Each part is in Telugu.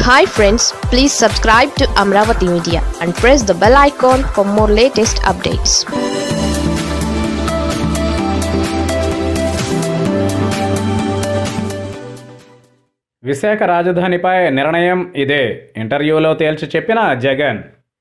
hi friends please subscribe to Amaravati media and press the bell icon for more latest updates Visakha రాజధానిపై నిర్ణయం ఇదే ఇంటర్వ్యూలో తేల్చి చెప్పిన జగన్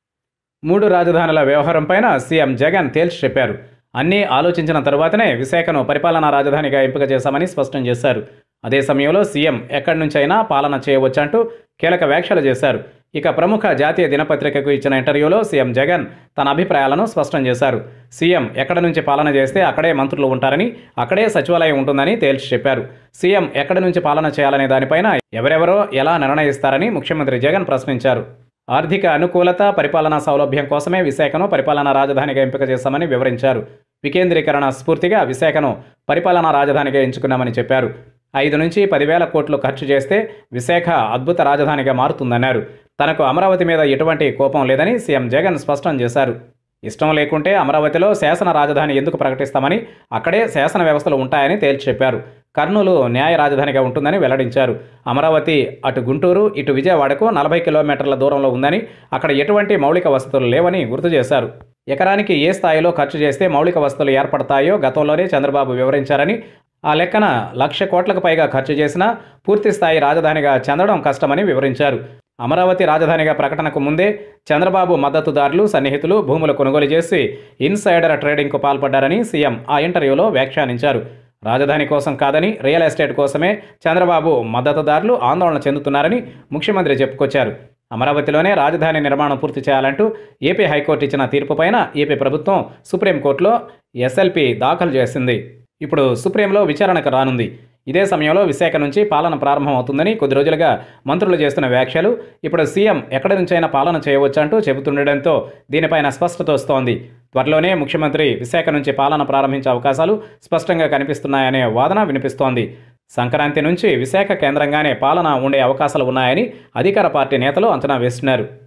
మూడు రాజధానుల వ్యవహారంపైన సీఎం జగన్ తేల్చి చెప్పారు అన్నీ ఆలోచించిన తరువాతనే విశాఖను పరిపాలనా రాజధానిగా ఎంపిక చేశామని స్పష్టం చేశారు అదే సమయంలో సీఎం ఎక్కడి నుంచైనా పాలన చేయవచ్చంటూ కీలక వ్యాఖ్యలు చేశారు ఇక ప్రముఖ జాతీయ దినపత్రికకు ఇచ్చిన ఇంటర్వ్యూలో సీఎం జగన్ తన అభిప్రాయాలను స్పష్టం చేశారు సీఎం ఎక్కడి నుంచి పాలన చేస్తే అక్కడే మంత్రులు ఉంటారని అక్కడే సచివాలయం ఉంటుందని తేల్చి చెప్పారు సీఎం ఎక్కడి నుంచి పాలన చేయాలనే దానిపైన ఎవరెవరో ఎలా నిర్ణయిస్తారని ముఖ్యమంత్రి జగన్ ప్రశ్నించారు ఆర్థిక అనుకూలత పరిపాలనా సౌలభ్యం కోసమే విశాఖను పరిపాలనా రాజధానిగా ఎంపిక చేశామని వివరించారు వికేంద్రీకరణ స్ఫూర్తిగా విశాఖను పరిపాలనా రాజధానిగా ఎంచుకున్నామని చెప్పారు ఐదు నుంచి పదివేల కోట్లు ఖర్చు చేస్తే విశాఖ అద్భుత రాజధానిగా మారుతుందన్నారు తనకు అమరావతి మీద ఎటువంటి కోపం లేదని సీఎం జగన్ స్పష్టం చేశారు ఇష్టం లేకుంటే అమరావతిలో శాసన రాజధాని ఎందుకు ప్రకటిస్తామని అక్కడే శాసన వ్యవస్థలు ఉంటాయని తేల్చి చెప్పారు కర్నూలు న్యాయ రాజధానిగా ఉంటుందని వెల్లడించారు అమరావతి అటు గుంటూరు ఇటు విజయవాడకు నలభై కిలోమీటర్ల దూరంలో ఉందని అక్కడ ఎటువంటి మౌలిక వసతులు లేవని గుర్తు చేశారు ఎకరానికి ఏ స్థాయిలో ఖర్చు చేస్తే మౌలిక వసతులు ఏర్పడతాయో గతంలోనే చంద్రబాబు వివరించారని ఆ లెక్కన లక్ష కోట్లకు పైగా ఖర్చు చేసినా పూర్తి స్థాయి రాజధానిగా చెందడం కష్టమని వివరించారు అమరావతి రాజధానిగా ప్రకటనకు ముందే చంద్రబాబు మద్దతుదారులు సన్నిహితులు భూములు కొనుగోలు చేసి ఇన్సైడర్ ట్రేడింగ్కు పాల్పడ్డారని సీఎం ఆ ఇంటర్వ్యూలో వ్యాఖ్యానించారు రాజధాని కోసం కాదని రియల్ ఎస్టేట్ కోసమే చంద్రబాబు మద్దతుదారులు ఆందోళన చెందుతున్నారని ముఖ్యమంత్రి చెప్పుకొచ్చారు అమరావతిలోనే రాజధాని నిర్మాణం పూర్తి చేయాలంటూ ఏపీ హైకోర్టు ఇచ్చిన తీర్పుపైన ఏపీ ప్రభుత్వం సుప్రీంకోర్టులో ఎస్ఎల్పి దాఖలు చేసింది ఇప్పుడు సుప్రీంలో విచారణకు రానుంది ఇదే సమయంలో విశాఖ నుంచి పాలన ప్రారంభమవుతుందని కొద్ది రోజులుగా మంత్రులు చేస్తున్న వ్యాఖ్యలు ఇప్పుడు సీఎం ఎక్కడి నుంచైనా పాలన చేయవచ్చంటూ చెబుతుండటంతో దీనిపైన స్పష్టత వస్తోంది త్వరలోనే ముఖ్యమంత్రి విశాఖ నుంచి పాలన ప్రారంభించే అవకాశాలు స్పష్టంగా కనిపిస్తున్నాయనే వాదన వినిపిస్తోంది సంక్రాంతి నుంచి విశాఖ కేంద్రంగానే పాలన ఉండే అవకాశాలు ఉన్నాయని అధికార పార్టీ నేతలు అంచనా వేస్తున్నారు